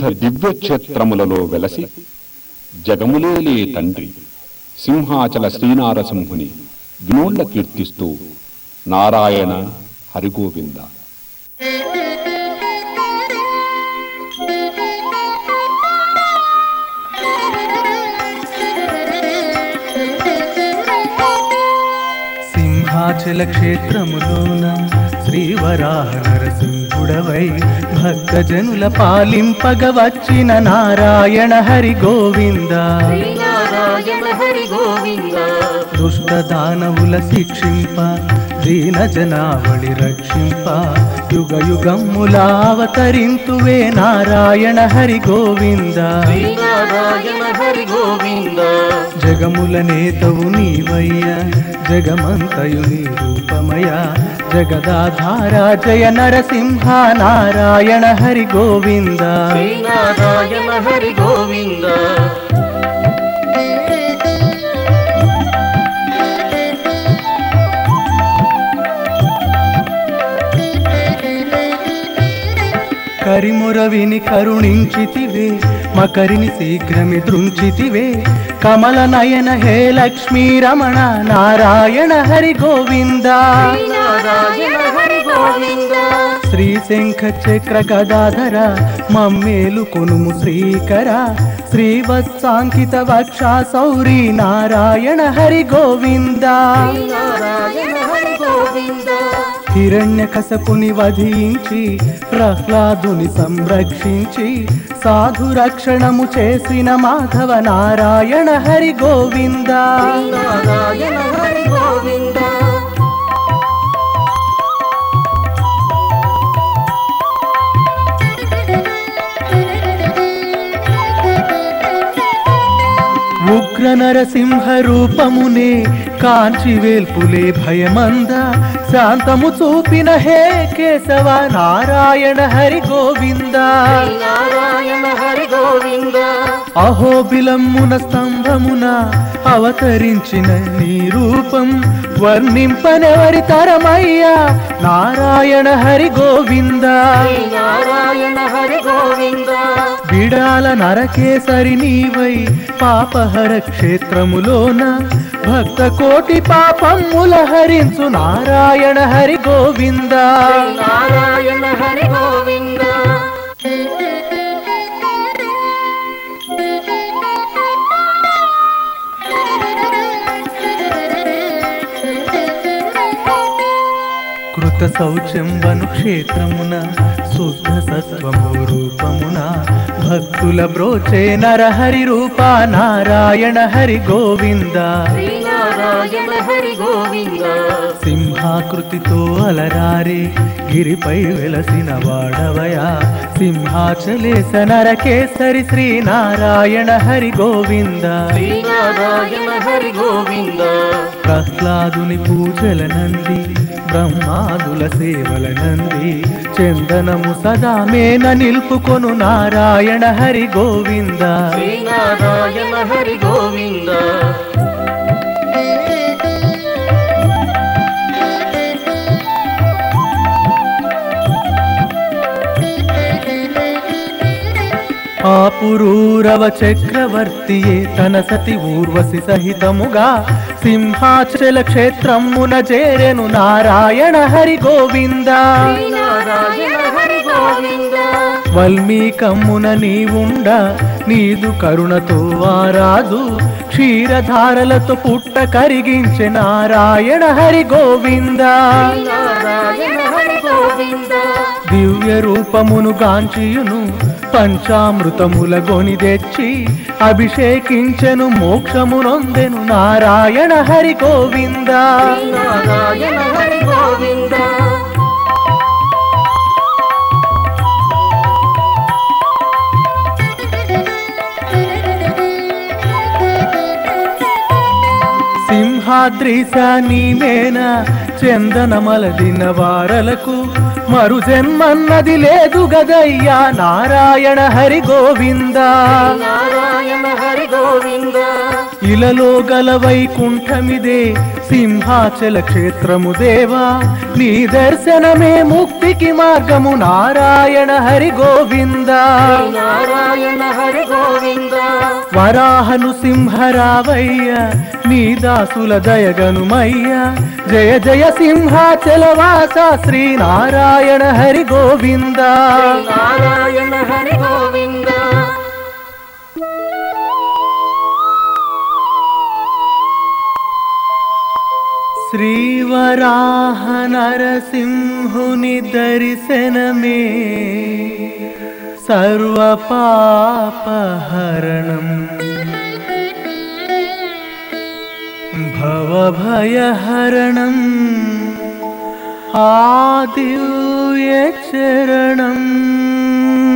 దివ్య క్షేత్రములలో వెలసి జగములేలే తండ్రి సింహాచల శ్రీనారసింహుని వినోళ్ళ కీర్తిస్తూ నారాయణ హరిగోవింద సింహాచల క్షేత్రములోన శ్రీవరాహ నరసింహుడవై భక్తజనుల పాలింపగ వచ్చిన నారాయణ హరి గోవింద శ్రీనారాయణ హరి గోవింద దుష్ట దానవుల శిక్షింప దీన జనావళి రక్షింప యుగ యుగములావతరింతువే నారాయణ హరి గోవింద శ్రీనారాయణ హరి గోవింద జగముల నేతవు నీవయ్య జగమంతయు నీ రూపమయ జగదాధార జయ నరసింహ నారాయణ హరి గోవింద శ్రీనారాయణ హరి గోవింద కరిమురవిని కరుణించితివే మకరిని శీఘ్రమి దృంచితివే కమల నయన హే లక్ష్మీ రమణ నారాయణ హరి గోవింద శ్రీనారాయణ హరి గోవింద శ్రీ శంఖ చక్ర గదాధర మమ్మేలు కొనుము శ్రీకర శ్రీవత్సాంకిత వక్ష సౌరి నారాయణ హరి గోవింద శ్రీనారాయణ హరి గోవింద హిరణ్య కసపుని వధించి ప్రహ్లాదుని సంరక్షించి సాధు రక్షణము చేసిన మాధవ నారాయణ హరి గోవింద శ్రీనారాయణ హరి గోవింద ఉగ్ర నరసింహ రూపమునే కాంచి వేల్పులే భయమంద శాంతము చూపిన హే కేశవ నారాయణ హరి గోవింద శ్రీనారాయణ హరి గోవింద అహోబిలమ్మున స్తంభమున అవతరించిన నీ రూపం వర్ణింపనెవరి తరమయ్యా నారాయణ హరి గోవింద శ్రీనారాయణ హరి గోవింద బిడాల నరకేసరి నీవై పాపహర క్షేత్రములోన భక్త కోటి పాపముల హరించు నారాయణ హరి గోవింద నారాయణ హరి గోవింద కృత శౌచంబను క్షేత్రమున శుద్ధ సత్వము రూపమున భక్తుల బ్రోచే నరహరి రూప నారాయణ హరి గోవింద శ్రీనారాయణ హరి గోవింద సింహాకృతితో అలరారే గిరిపై వెలసిన వాడవయా సింహాచలేస నరకేసరి శ్రీనారాయణ హరి గోవింద శ్రీనారాయణ హరి గోవింద ప్రహ్లాదుని పూజల నంది బ్రహ్మాదుల సేవల నంది చందనము సదా మేన నిల్పుకొను నారాయణ హరి గోవింద శ్రీనారాయణ హరి గోవింద ఆపురూరవ చక్రవర్తియే తన సతి ఊర్వశి సహితముగా సింహాచల క్షేత్రమున చేరెను నారాయణ హరి గోవింద శ్రీనారాయణ హరి గోవింద వల్మీకమ్మున నీవుండ నీదు కరుణతో వారాజు క్షీరధారలతో పుట్ట కరిగించే నారాయణ హరి గోవింద శ్రీనారాయణ హరి గోవింద దివ్య రూపమును గాంచియును పంచామృతముల గొని తెచ్చి అభిషేకించెను మోక్షమునొందెను నారాయణ హరి గోవింద శ్రీనారాయణ హరి గోవింద సింహాద్రి నీవేన చందనమలదిన వారలకు మరు జన్మన్నది లేదు గదయ్యా నారాయణ హరి గోవింద నారాయణ హరి గోవింద ఇలలో గల వైకుంఠమిదే సింహాచల క్షేత్రము దేవా నీ దర్శనమే ముక్తికి మార్గము నారాయణ హరి గోవింద నారాయణ హరి గోవింద వరాహను సింహరావయ్య నీ దాసుల దయగనుమయ్య జయ జయ సింహాచలవాస శ్రీనారాయణ హరి గోవింద నారాయణ హరి గోవింద శ్రీవరాహ నరసింహుని దర్శనమే సర్వపాపహరణం భవభయహరణం ఆ దివ్య చరణం